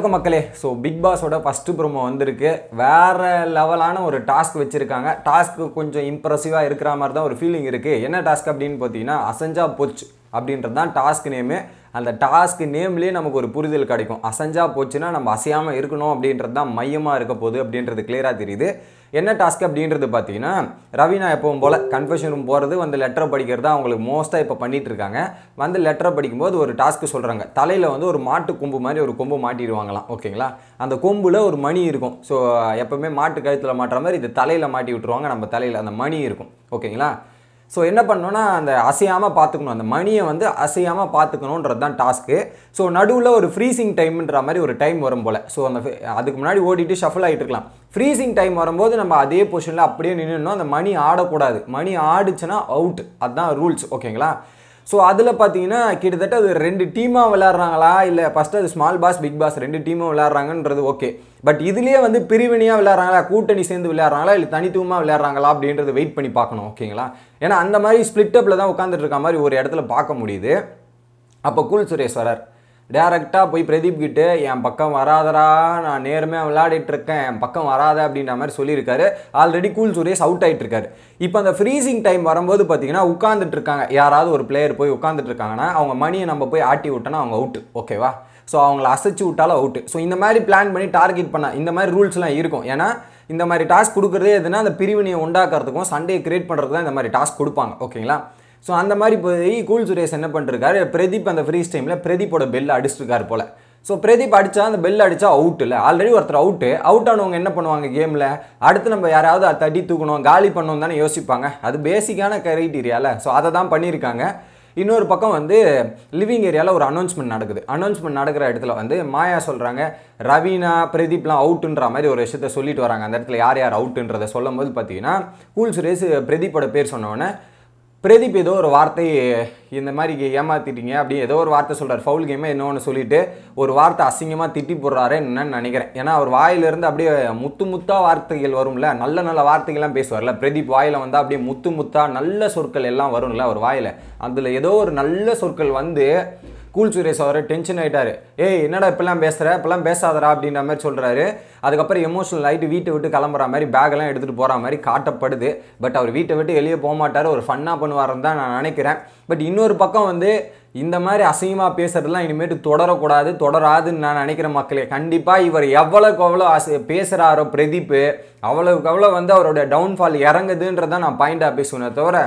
வணக்கம் மக்களே so Bigg பாஸோட ஃபஸ்ட்டு ப்ரோமோ வந்திருக்கு வேற லெவலான ஒரு டாஸ்க் வச்சுருக்காங்க டாஸ்க்கு கொஞ்சம் இம்ப்ரெசிவாக இருக்கிற மாதிரி தான் ஒரு ஃபீலிங் இருக்குது என்ன டாஸ்க் அப்படின்னு பார்த்தீங்கன்னா அசஞ்சா போச்சு அப்படின்றது தான் டாஸ்க் நேமு அந்த டாஸ்க் நேம்லேயே நமக்கு ஒரு புரிதல் கிடைக்கும் அசஞ்சா போச்சுன்னா நம்ம அசையாமல் இருக்கணும் அப்படின்றது தான் மையமாக இருக்க போகுது அப்படின்றது கிளியராக தெரியுது என்ன டாஸ்க் அப்படின்றது பார்த்தீங்கன்னா ரவீனா எப்பவும் போல் கன்ஃபெஷன் ரூம் போகிறது வந்து லெட்டரை படிக்கிறது தான் அவங்களுக்கு மோஸ்ட்டாக இப்போ பண்ணிட்டு இருக்காங்க வந்து லெட்டரை படிக்கும்போது ஒரு டாஸ்க்கு சொல்கிறாங்க தலையில் வந்து ஒரு மாட்டு கொம்பு மாதிரி ஒரு கொம்பு மாட்டிடுவாங்களாம் ஓகேங்களா அந்த கொம்பில் ஒரு மணி இருக்கும் ஸோ எப்பவுமே மாட்டு கழுத்தில் மாட்டுற மாதிரி இது தலையில் மாட்டி விட்டுருவாங்க நம்ம தலையில் அந்த மணி இருக்கும் ஓகேங்களா ஸோ என்ன பண்ணணும்னா அந்த அசையாமல் பார்த்துக்கணும் அந்த மணியை வந்து அசையாமல் பார்த்துக்கணுன்றது தான் டாஸ்க்கு ஸோ நடுவில் ஒரு ஃப்ரீசிங் டைம்ன்ற மாதிரி ஒரு டைம் வரும் போல் ஸோ அந்த fi- அதுக்கு முன்னாடி ஓடிட்டு ஷஃபிள் ஆகிட்டு இருக்கலாம் ஃப்ரீசிங் டைம் வரும்போது நம்ம அதே பொசிஷனில் அப்படியே நின்றுணும் அந்த மணி ஆடக்கூடாது மணி ஆடுச்சுன்னா அவுட் அதுதான் ரூல்ஸ் ஓகேங்களா ஸோ அதில் பார்த்தீங்கன்னா கிட்டத்தட்ட அது ரெண்டு டீமாக விளையாடுறாங்களா இல்லை ஃபஸ்ட்டு அது ஸ்மால் பாஸ் பிக் பாஸ் ரெண்டு டீமும் விளையாடுறாங்கன்றது ஓகே பட் இதுலேயே வந்து பிரிவினையாக விளையாடுறாங்களா கூட்டணி சேர்ந்து விளையாடுறாங்களா இல்லை தனித்துவமாக விளையாடுறாங்களா அப்படின்றது வெயிட் பண்ணி பார்க்கணும் ஓகேங்களா ஏன்னா அந்த மாதிரி ஸ்பிளிட் அப்பில் தான் உட்காந்துட்டு இருக்க மாதிரி ஒரு இடத்துல பார்க்க முடியுது அப்போ கூல் சுரேஸ்வரர் டேரெக்டாக போய் பிரதீப் கிட்ட என் பக்கம் வராதடா நான் நேர்மையாக விளையாடிட்டு இருக்கேன் என் பக்கம் வராத அப்படின்ற மாதிரி சொல்லியிருக்காரு ஆல்ரெடி கூல் சுரேஷ் அவுட் ஆயிட்டு இருக்காரு இப்போ அந்த ஃப்ரீசிங் டைம் வரும்போது பார்த்தீங்கன்னா உட்காந்துட்டு இருக்காங்க யாராவது ஒரு பிளேயர் போய் உட்காந்துட்டு இருக்காங்கன்னா அவங்க மணியை நம்ம போய் ஆட்டி விட்டோன்னா அவங்க அவுட்டு ஓகேவா ஸோ அவங்கள அசைச்சு விட்டாலும் அவுட்டு ஸோ இந்த மாதிரி பிளான் பண்ணி டார்கெட் பண்ண இந்த மாதிரி ரூல்ஸ்லாம் இருக்கும் ஏன்னா இந்த மாதிரி டாஸ்க் கொடுக்குறதே எதுனா அந்த பிரிவினையை உண்டாக்குறதுக்கும் சண்டையை கிரியேட் பண்ணுறதுக்கு தான் இந்த மாதிரி டாஸ்க் கொடுப்பாங்க ஓகேங்களா ஸோ அந்த மாதிரி போய் கூல் சுரேஷ் என்ன பண்ணிருக்காரு பிரதீப் அந்த ஃப்ரீஸ் டைமில் பிரதீப்போட பெல் அடிச்சிருக்காரு போல ஸோ பிரதீப் அடிச்சா அந்த பெல் அடிச்சா அவுட் இல்லை ஆல்ரெடி ஒருத்தர் அவுட்டு அவுட் ஆனவங்க என்ன பண்ணுவாங்க கேமில் அடுத்து நம்ம யாராவது அதை தட்டி தூக்கணும் காலி பண்ணணும் தானே யோசிப்பாங்க அது பேசிக்கான கிரைட்டீரியாவில் ஸோ அதை தான் பண்ணியிருக்காங்க இன்னொரு பக்கம் வந்து லிவிங் ஏரியாவில் ஒரு அனௌன்ஸ்மெண்ட் நடக்குது அனௌன்ஸ்மெண்ட் நடக்கிற இடத்துல வந்து மாயா சொல்கிறாங்க ரவீனா பிரதீப்லாம் அவுட்டுன்ற மாதிரி ஒரு விஷயத்த சொல்லிட்டு வராங்க அந்த இடத்துல யார் யார் அவுட்டுன்றதை சொல்லும் போது பார்த்தீங்கன்னா கூல் சுரேஷ் பிரதீப்போட பேர் சொன்னோடனே பிரதீப் ஏதோ ஒரு வார்த்தை இந்த மாதிரி ஏமாத்திட்டீங்க அப்படி ஏதோ ஒரு வார்த்தை சொல்றாரு ஃபவுல் கேமே என்னன்னு சொல்லிட்டு ஒரு வார்த்தை அசிங்கமாக திட்டி போடுறாரு என்னன்னு நினைக்கிறேன் ஏன்னா அவர் வாயிலிருந்து அப்படியே முத்து முத்தா வார்த்தைகள் வரும்ல நல்ல நல்ல வார்த்தைகள்லாம் பேசுவார்ல பிரதீப் வாயில வந்தால் அப்படியே முத்து முத்தா நல்ல சொற்கள் எல்லாம் வரும்ல அவர் வாயில அதில் ஏதோ ஒரு நல்ல சொற்கள் வந்து கூல் சுரேஷ் அவர் டென்ஷன் ஆயிட்டாரு ஏய் என்னடா இப்பெல்லாம் பேசுற இப்பெல்லாம் பேசாதடா அப்படின்ற மாதிரி சொல்றாரு அதுக்கப்புறம் எமோஷனல் ஆகிட்டு வீட்டை விட்டு கிளம்புற மாதிரி பேக்கெல்லாம் எடுத்துகிட்டு போகிற மாதிரி காட்டப்படுது பட் அவர் வீட்டை விட்டு வெளியே போக மாட்டார் ஒரு ஃபன்னாக பண்ணுவாருன்னு தான் நான் நினைக்கிறேன் பட் இன்னொரு பக்கம் வந்து இந்த மாதிரி அசிங்கமாக பேசுறதுலாம் இனிமேட்டு தொடரக்கூடாது தொடராதுன்னு நான் நினைக்கிற மக்களே கண்டிப்பாக இவர் எவ்வளோக்கு எவ்வளோ அசி பேசுகிறாரோ பிரதீப் அவ்வளோக்கு எவ்வளோ வந்து அவரோட டவுன்ஃபால் இறங்குதுன்றதான் நான் பாயிண்டாக பேசுவேனே தவிர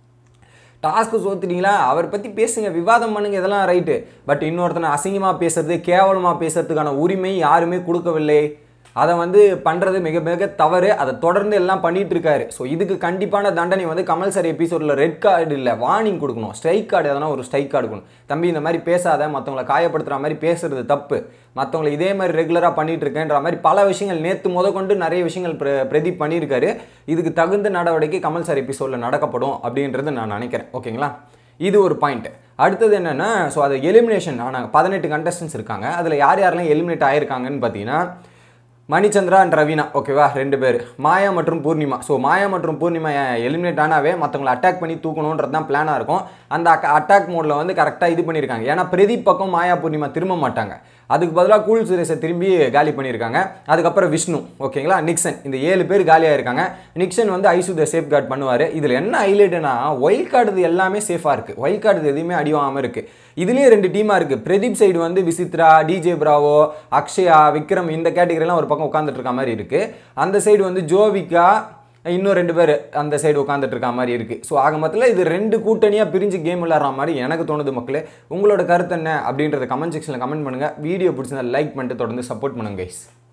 டாஸ்க்கு சோத்துட்டீங்களா அவர் பற்றி பேசுங்க விவாதம் பண்ணுங்க இதெல்லாம் ரைட்டு பட் இன்னொருத்தனை அசிங்கமாக பேசுறது கேவலமாக பேசுறதுக்கான உரிமை யாருமே கொடுக்கவில்லை அதை வந்து பண்ணுறது மிக மிக தவறு அதை தொடர்ந்து எல்லாம் பண்ணிட்டு இருக்காரு ஸோ இதுக்கு கண்டிப்பான தண்டனை வந்து கமல் சார் எபிசோடில் ரெட் கார்டு இல்லை வார்னிங் கொடுக்கணும் ஸ்ட்ரைக் கார்டு எதனா ஒரு ஸ்ட்ரைக் கார்டு கொடுக்கணும் தம்பி இந்த மாதிரி பேசாத மற்றவங்களை காயப்படுத்துகிற மாதிரி பேசுறது தப்பு மற்றவங்களை இதே மாதிரி ரெகுலராக பண்ணிட்டு இருக்கேன்ற மாதிரி பல விஷயங்கள் நேற்று முத கொண்டு நிறைய விஷயங்கள் பிர பிரதீப் பண்ணியிருக்காரு இதுக்கு தகுந்த நடவடிக்கை கமல் சார் எபிசோடில் நடக்கப்படும் அப்படின்றது நான் நினைக்கிறேன் ஓகேங்களா இது ஒரு பாயிண்ட் அடுத்தது என்னென்னா ஸோ அது எலிமினேஷன் ஆனால் பதினெட்டு கண்டஸ்டன்ஸ் இருக்காங்க அதில் யார் யாரெல்லாம் எலிமினேட் ஆயிருக்காங்கன்னு பார்த்தீங்கன்னா மணிச்சந்திரா அண்ட் ரவீனா ஓகேவா ரெண்டு பேர் மாயா மற்றும் பூர்ணிமா ஸோ மாயா மற்றும் பூர்ணிமா எலிமினேட் ஆனாவே மற்றவங்களை அட்டாக் பண்ணி தூக்கணுன்றது தான் பிளானாக இருக்கும் அந்த அட்டாக் மோடில் வந்து கரெக்டாக இது பண்ணியிருக்காங்க ஏன்னா பிரதீப் பக்கம் மாயா பூர்ணிமா திரும்ப மாட்டாங்க அதுக்கு பதிலாக கூல் சுரேஷை திரும்பி காலி பண்ணியிருக்காங்க அதுக்கப்புறம் விஷ்ணு ஓகேங்களா நிக்சன் இந்த ஏழு பேர் காலியாக இருக்காங்க நிக்சன் வந்து ஐசுத சேஃப் கார்டு பண்ணுவார் இதில் என்ன ஹைலைட்டுனா ஒயில் கார்டு எல்லாமே சேஃபாக இருக்குது ஒயில் கார்டு எதுவுமே அடி வாங்காமல் இருக்குது இதுலேயே ரெண்டு டீமாக இருக்குது பிரதீப் சைடு வந்து விசித்ரா டிஜே பிராவோ அக்ஷயா விக்ரம் இந்த கேட்டகரிலாம் ஒரு பக்கம் உட்காந்துட்டு இருக்க மாதிரி இருக்குது அந்த சைடு வந்து ஜோவிகா இன்னும் ரெண்டு பேர் அந்த சைடு உட்காந்துட்டு இருக்க மாதிரி இருக்குது ஸோ ஆக மொத்தத்தில் இது ரெண்டு கூட்டணியாக பிரிஞ்சு கேம் விளாட்ற மாதிரி எனக்கு தோணுது மக்களே உங்களோட கருத்து என்ன அப்படின்றத கமெண்ட் செக்ஷனில் கமெண்ட் பண்ணுங்கள் வீடியோ பிடிச்சிருந்தா லைக் பண்ணிட்டு தொடர்ந்து சப்போர்ட் பண்ணுங்க கைஸ்